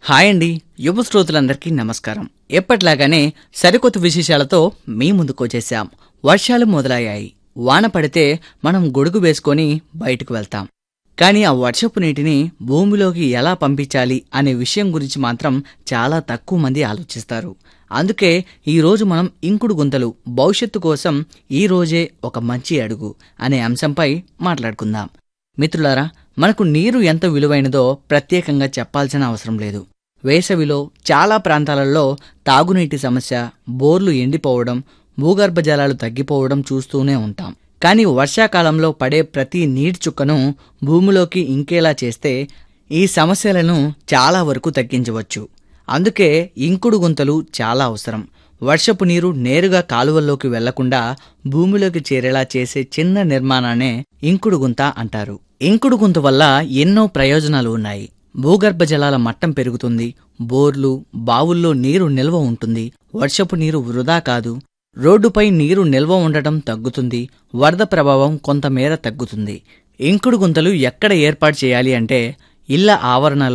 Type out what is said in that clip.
hi అండి యువ శ్రోతలందరికీ నమస్కారం ఎప్పట్లాగానే సరికొత్త విశేషాలతో మీ ముందుకు వచ్చేసాం వర్షాలు మొదలయ్యాయి వాన పడితే మనం గొడుగు వేసుకొని బయటకు వెళ్తాం కానీ ఆ వర్షపు నీటిని భూమిలోకి ఎలా పంపించాలి అనే విషయం గురించి మాత్రం చాలా తక్కువ మంది ఆలోచిస్తారు అందుకే ఈ రోజు మనం ఇంకుడు గుంతలు భవిష్యత్తు కోసం ఈ రోజే ఒక మంచి అడుగు అనే అంశంపై మాట్లాడుకుందాం మిత్రులారా మనకు నీరు ఎంత విలువైనదో ప్రత్యేకంగా చెప్పాల్సిన అవసరం లేదు వేసవిలో చాలా ప్రాంతాలలో తాగునీటి సమస్య బోర్లు ఎండిపోవడం భూగర్భ జలాలు తగ్గిపోవడం చూస్తూనే ఉంటాం కానీ వర్షాకాలంలో పడే ప్రతి నీటి చుక్కను భూమిలోకి ఇంకేలా చేస్తే ఈ సమస్యలను చాలా వరకు తగ్గించవచ్చు అందుకే ఇంకుడు గుంతలు చాలా అవసరం వర్షపు నీరు నేరుగా కాలువల్లోకి వెళ్లకుండా భూమిలోకి చేరేలా చేసే చిన్న నిర్మాణాన్నే ఇంకుడు గుంత అంటారు ఇంకుడు గుంత వల్ల ఎన్నో ప్రయోజనాలు ఉన్నాయి భూగర్భ జలాల మట్టం పెరుగుతుంది బోర్లు బావుల్లో నీరు నిల్వ ఉంటుంది వర్షపు నీరు వృధా కాదు రోడ్డుపై నీరు నిల్వ ఉండటం తగ్గుతుంది వరద ప్రభావం కొంతమేర తగ్గుతుంది ఇంకుడు గుంతలు ఎక్కడ ఏర్పాటు చేయాలి అంటే ఇళ్ల ఆవరణలో